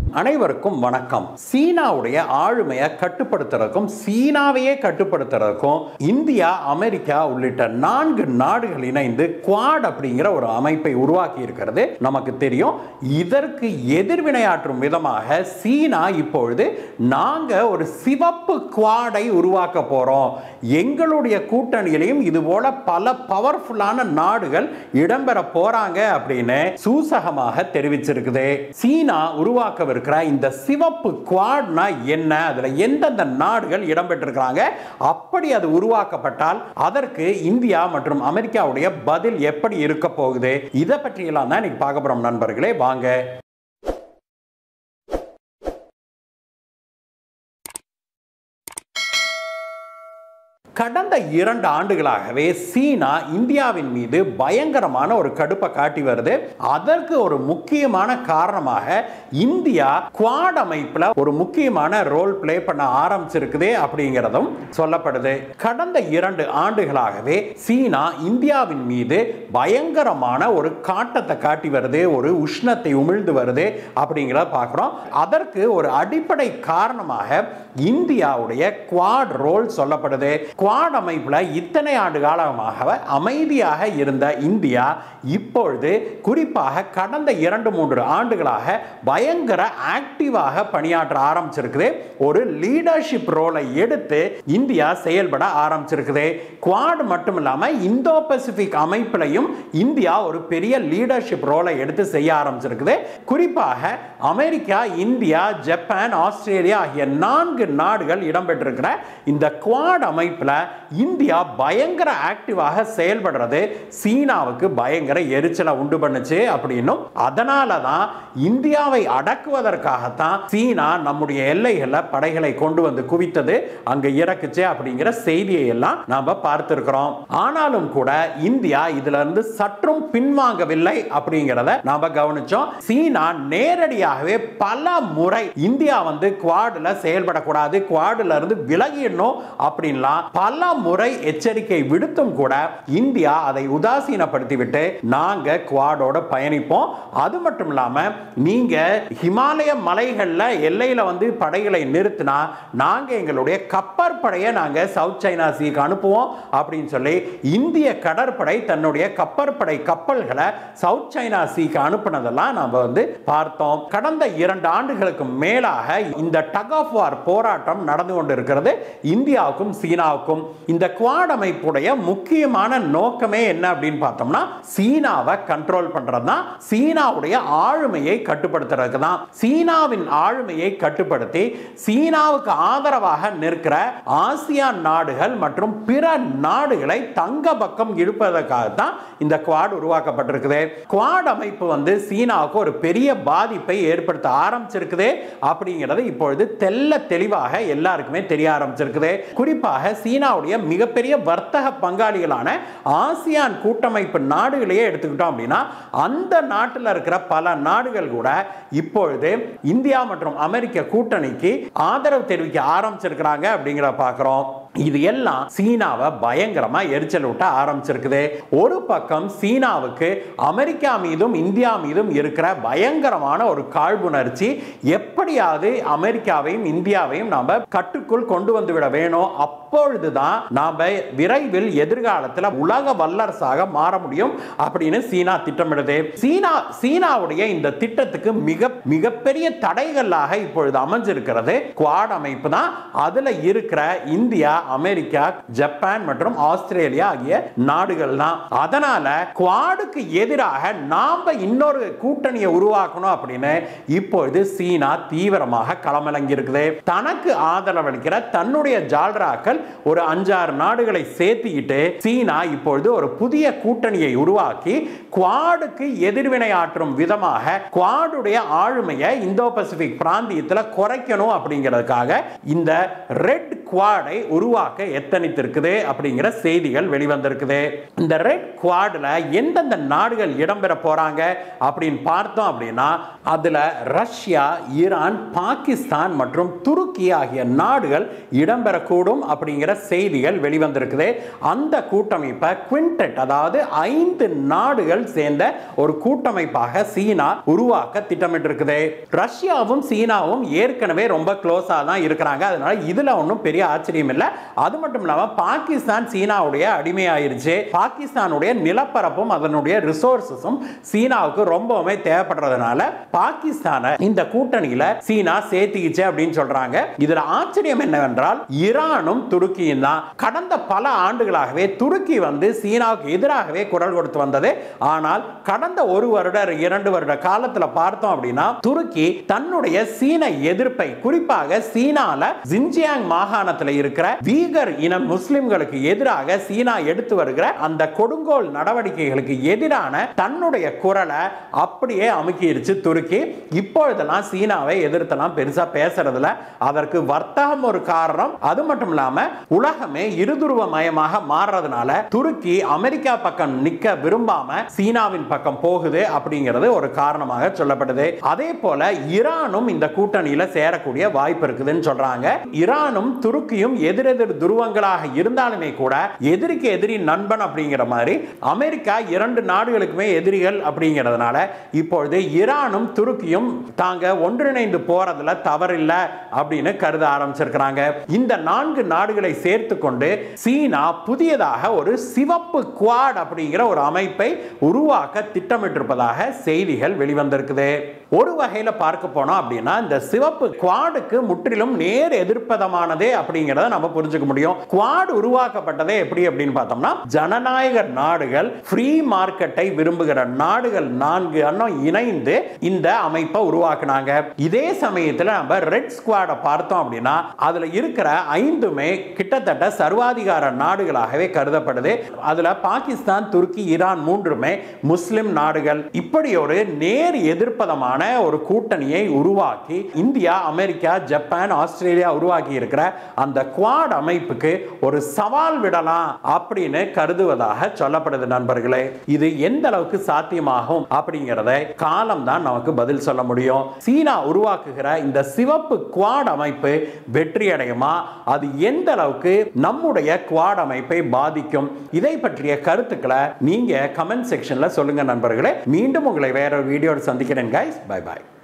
அனைவருக்கும் வணக்கம் சீனாவுடைய ஆளுமையை கட்டுப்படுத்துறதுக்கும் சீனாவையே கட்டுப்படுத்துறதுக்கும் இந்தியா அமெரிக்கா உள்ளிட்ட நான்கு நாடுகள் இணைந்து குவாட் அப்படிங்கிற ஒரு அமைப்பை உருவாக்கி இருக்கிறது நமக்கு தெரியும் இதற்கு எதிர்வினையாற்றும் விதமாக சீனா இப்பொழுது நாங்க ஒரு சிவப்பு குவாடை உருவாக்க போறோம் எங்களுடைய கூட்டணியிலையும் இது போல பல பவர்ஃபுல்லான நாடுகள் இடம்பெற போறாங்க அப்படின்னு சூசகமாக தெரிவிச்சிருக்குது சீனா உருவாக்கவிருக்கிற இந்த சிவப்பு குவாட்னா என்ன அதுல எந்தெந்த நாடுகள் இடம்பெற்றிருக்கிறாங்க அப்படி அது உருவாக்கப்பட்டால் அதற்கு இந்தியா மற்றும் அமெரிக்காவுடைய பதில் எப்படி இருக்க போகுது இதை பற்றியெல்லாம் தான் இன்னைக்கு பார்க்க போறோம் நண்பர்களே வாங்க கடந்த இரண்டு ஆண்டுகளாகவே சீனா இந்தியாவின் மீது பயங்கரமான ஒரு கடுப்பை காட்டி வருது அதற்கு ஒரு முக்கியமான காரணமாக இந்தியா குவாட் அமைப்புல ஒரு முக்கியமான ரோல் பிளே பண்ண ஆரம்பிச்சிருக்குது அப்படிங்கிறதும் சொல்லப்படுது கடந்த இரண்டு ஆண்டுகளாகவே சீனா இந்தியாவின் மீது பயங்கரமான ஒரு காட்டத்தை காட்டி வருது ஒரு உஷ்ணத்தை உமிழ்ந்து வருது அப்படிங்கிறத பார்க்குறோம் அதற்கு ஒரு அடிப்படை காரணமாக இந்தியாவுடைய குவாட் ரோல் சொல்லப்படுது குவாட் அமைப்புல இத்தனை ஆண்டு காலமாக அமைதியாக இருந்த இந்தியா இப்பொழுது குறிப்பாக கடந்த இரண்டு மூன்று ஆண்டுகளாக பயங்கர ஆக்டிவாக பணியாற்ற ஆரம்பிச்சிருக்குது ஒரு லீடர்ஷிப் ரோலை எடுத்து இந்தியா செயல்பட ஆரம்பிச்சிருக்குது குவாட் மட்டும் இல்லாம இந்தோ பசிபிக் அமைப்பிலையும் இந்தியா ஒரு பெரிய லீடர்ஷிப் ரோலை எடுத்து செய்ய ஆரம்பிச்சிருக்குது குறிப்பாக அமெரிக்கா இந்தியா ஜப்பான் ஆஸ்திரேலியா ஆகிய நான்கு நாடுகள் இடம்பெற்றிருக்கிற இந்த குவாட் அமைப்பில் இந்தியா பயங்கர ஆக்டிவாக செயல்படுறது சீனாவுக்கு பயங்கர எரிச்சலை உண்டு பண்ணுச்சு அப்படின்னும் அதனால தான் இந்தியாவை அடக்குவதற்காகத்தான் சீனா நம்முடைய எல்லைகளில் படைகளை கொண்டு வந்து குவித்தது அங்க இறக்குச்சு அப்படிங்கிற செய்தியை எல்லாம் நாம பார்த்திருக்கிறோம் ஆனாலும் கூட இந்தியா இதுல இருந்து சற்றும் பின்வாங்கவில்லை அப்படிங்கிறத நாம கவனிச்சோம் சீனா நேரடியாகவே பல முறை இந்தியா வந்து குவாடுல செயல்படக்கூடாது குவாடுல இருந்து விலகிடணும் அப்படின்லாம் பல முறை எச்சரிக்கை விடுத்தும் கூட இந்தியா அதை உதாசீனப்படுத்திவிட்டு நாங்க குவாடோட பயணிப்போம் அது மட்டும் இல்லாம நீங்க ஹிமாலய மலைகள்ல எல்லையில வந்து படைகளை நிறுத்தினா நாங்க எங்களுடைய கப்பற்படையை நாங்க சவுத் சைனா சீக்கு அனுப்புவோம் அப்படின்னு சொல்லி இந்திய கடற்படை தன்னுடைய கப்பற்படை கப்பல்களை சவுத் சைனா சீக்கு அனுப்புனதெல்லாம் நாம வந்து பார்த்தோம் கடந்த இரண்டு ஆண்டுகளுக்கு மேலாக இந்த டக் ஆஃப் வார் போராட்டம் நடந்து கொண்டிருக்கிறது இந்தியாவுக்கும் சீனாவுக்கும் இந்த குவாட் அமைப்புடைய முக்கியமான நோக்கமே என்ன அப்படின்னு பார்த்தோம்னா சீனாவை கண்ட்ரோல் பண்றது தான் சீனாவுடைய ஆளுமையை கட்டுப்படுத்துறதுக்கு தான் சீனாவின் ஆளுமையை கட்டுப்படுத்தி சீனாவுக்கு ஆதரவாக நிற்கிற ஆசியான் நாடுகள் மற்றும் பிற நாடுகளை தங்க பக்கம் இழுப்பதற்காக தான் இந்த குவாட் உருவாக்கப்பட்டிருக்குது குவாட் அமைப்பு வந்து சீனாவுக்கு ஒரு பெரிய பாதிப்பை ஏற்படுத்த ஆரம்பிச்சிருக்குது அப்படிங்கிறது இப்பொழுது தெல்ல தெளிவாக எல்லாருக்குமே தெரிய ஆரம்பிச்சிருக்குது குறிப்பாக சீனாவுடைய மிகப்பெரிய வர்த்தக பங்காளிகளான ஆசியான் கூட்டமைப்பு நாடுகளையே எடுத்துக்கிட்டோம் அப்படின்னா அந்த நாட்டில் இருக்கிற பல நாடுகள் கூட இப்பொழுது இந்தியா மற்றும் அமெரிக்க கூட்டணிக்கு ஆதரவு தெரிவிக்க ஆரம்பிச்சிருக்கிறாங்க அப்படிங்கிற பார்க்கிறோம் இது எல்லாம் சீனாவை பயங்கரமா எரிச்சல் விட்ட ஆரம்பிச்சிருக்குது ஒரு பக்கம் சீனாவுக்கு அமெரிக்கா மீதும் இந்தியா மீதும் இருக்கிற பயங்கரமான ஒரு காழ்ப்புணர்ச்சி எப்படியாவது அமெரிக்காவையும் இந்தியாவையும் நாம கட்டுக்குள் கொண்டு வந்து விட வேணும் அப்பொழுதுதான் நாம விரைவில் எதிர்காலத்தில் உலக வல்லரசாக மாற முடியும் அப்படின்னு சீனா திட்டமிடுது சீனா சீனாவுடைய இந்த திட்டத்துக்கு மிக மிகப்பெரிய தடைகளாக இப்பொழுது அமைஞ்சிருக்கிறது குவாட் அமைப்பு தான் அதுல இருக்கிற இந்தியா அமெரிக்கா ஜப்பான் மற்றும் ஆஸ்திரேலியா ஆகிய நாடுகள் தான் அதனால குவாடுக்கு எதிராக நாம இன்னொரு கூட்டணியை உருவாக்கணும் அப்படின்னு இப்பொழுது சீனா தீவிரமாக களமிறங்கி இருக்குது தனக்கு ஆதரவளிக்கிற தன்னுடைய ஜால்ராக்கள் ஒரு அஞ்சாறு நாடுகளை சேர்த்துக்கிட்டு சீனா இப்பொழுது ஒரு புதிய கூட்டணியை உருவாக்கி குவாடுக்கு எதிர்வினையாற்றும் விதமாக குவாடுடைய ஆளுமையை இந்தோ பசிபிக் பிராந்தியத்தில் குறைக்கணும் அப்படிங்கிறதுக்காக இந்த ரெட் குவாடை உருவா உருவாக்க எத்தனித்திருக்குது அப்படிங்கிற செய்திகள் வெளிவந்திருக்குது இந்த ரெட் குவாட்ல எந்தெந்த நாடுகள் இடம்பெற போறாங்க அப்படின்னு பார்த்தோம் அப்படின்னா அதுல ரஷ்யா ஈரான் பாகிஸ்தான் மற்றும் துருக்கி ஆகிய நாடுகள் இடம்பெறக்கூடும் அப்படிங்கிற செய்திகள் வெளிவந்திருக்குது அந்த கூட்டமைப்பை குவிண்டட் அதாவது ஐந்து நாடுகள் சேர்ந்த ஒரு கூட்டமைப்பாக சீனா உருவாக்க திட்டமிட்டிருக்குது ரஷ்யாவும் சீனாவும் ஏற்கனவே ரொம்ப க்ளோஸா தான் இருக்கிறாங்க அதனால இதுல ஒன்றும் பெரிய ஆச்சரியம் இல்லை அது மட்டும் இல்லாம பாகிஸ்தான் சீனாவுடைய அடிமையாயிருச்சு பாகிஸ்தானுடைய நிலப்பரப்பும் அதனுடைய ரிசோர்சஸும் சீனாவுக்கு ரொம்பவுமே தேவைப்படுறதுனால பாகிஸ்தானை இந்த கூட்டணியில சீனா சேர்த்துக்கிச்சு அப்படின்னு சொல்றாங்க இதுல ஆச்சரியம் என்னவென்றால் ஈரானும் துருக்கியும் தான் கடந்த பல ஆண்டுகளாகவே துருக்கி வந்து சீனாவுக்கு எதிராகவே குரல் கொடுத்து வந்தது ஆனால் கடந்த ஒரு வருட இரண்டு வருட காலத்துல பார்த்தோம் அப்படின்னா துருக்கி தன்னுடைய சீன எதிர்ப்பை குறிப்பாக சீனால ஜின்ஜியாங் மாகாணத்தில் இருக்கிற வீகர் இன முஸ்லிம்களுக்கு எதிராக சீனா எடுத்து வருகிற அந்த கொடுங்கோல் நடவடிக்கைகளுக்கு எதிரான தன்னுடைய குரலை அப்படியே அமுக்கிருச்சு துருக்கி இப்பொழுதெல்லாம் சீனாவை எதிர்த்தெல்லாம் பெருசா பேசுறதுல அதற்கு வர்த்தகம் ஒரு காரணம் அது மட்டும் இல்லாம உலகமே இருதுருவ மயமாக மாறுறதுனால துருக்கி அமெரிக்கா பக்கம் நிக்க விரும்பாம சீனாவின் பக்கம் போகுது அப்படிங்கிறது ஒரு காரணமாக சொல்லப்படுது அதே போல ஈரானும் இந்த கூட்டணியில சேரக்கூடிய வாய்ப்பு இருக்குதுன்னு சொல்றாங்க ஈரானும் துருக்கியும் எதிரெதிர் துருவங்களாக இருந்தாலுமே கூட எதிரிக்கு எதிரி நண்பன் அப்படிங்கிற மாதிரி அமெரிக்கா இரண்டு நாடுகளுக்குமே எதிரிகள் அப்படிங்கிறதுனால இப்பொழுது ஈரானும் துருக்கியும் தாங்க ஒன்றிணைந்து போறதுல தவறில்லை அப்படின்னு கருத ஆரம்பிச்சிருக்கிறாங்க இந்த நான்கு நாடுகளை சேர்த்து கொண்டு சீனா புதியதாக ஒரு சிவப்பு குவாட் அப்படிங்கிற ஒரு அமைப்பை உருவாக்க திட்டமிட்டிருப்பதாக செய்திகள் வெளிவந்திருக்குது ஒரு வகையில் பார்க்க போனோம் அப்படின்னா இந்த சிவப்பு குவாடுக்கு முற்றிலும் நேர் எதிர்ப்பதமானதே அப்படிங்கிறத நம்ம புரிஞ்சுக்க முடியும் குவாட் உருவாக்கப்பட்டதே எப்படி அப்படின்னு பார்த்தோம்னா ஜனநாயக நாடுகள் ஃப்ரீ மார்க்கெட்டை விரும்புகிற நாடுகள் நான்கு அண்ணம் இணைந்து இந்த அமைப்பை உருவாக்குனாங்க இதே சமயத்தில் நம்ம ரெட் ஸ்குவாடை பார்த்தோம் அப்படின்னா அதுல இருக்கிற ஐந்துமே கிட்டத்தட்ட சர்வாதிகார நாடுகளாகவே கருதப்படுது அதுல பாகிஸ்தான் துருக்கி ஈரான் மூன்றுமே முஸ்லிம் நாடுகள் இப்படி ஒரு நேர் எதிர்ப்பதமான ஒரு கூட்டணியை உருவாக்கி இந்தியா அமெரிக்கா ஜப்பான் ஆஸ்திரேலியா உருவாக்கி இருக்கிற அந்த குவாட் அமைப்புக்கு ஒரு சவால் விடலாம் அப்படின்னு கருதுவதாக சொல்லப்படுது நண்பர்களே இது எந்த அளவுக்கு சாத்தியமாகும் அப்படிங்கிறத காலம் தான் நமக்கு பதில் சொல்ல முடியும் சீனா உருவாக்குகிற இந்த சிவப்பு குவாட் அமைப்பு வெற்றி அடையுமா அது எந்த அளவுக்கு நம்முடைய குவாட் அமைப்பை பாதிக்கும் இதை பற்றிய கருத்துக்களை நீங்க கமெண்ட் செக்ஷன்ல சொல்லுங்க நண்பர்களே மீண்டும் உங்களை வேற ஒரு வீடியோட சந்திக்கிறேன் கைஸ் பை பாய்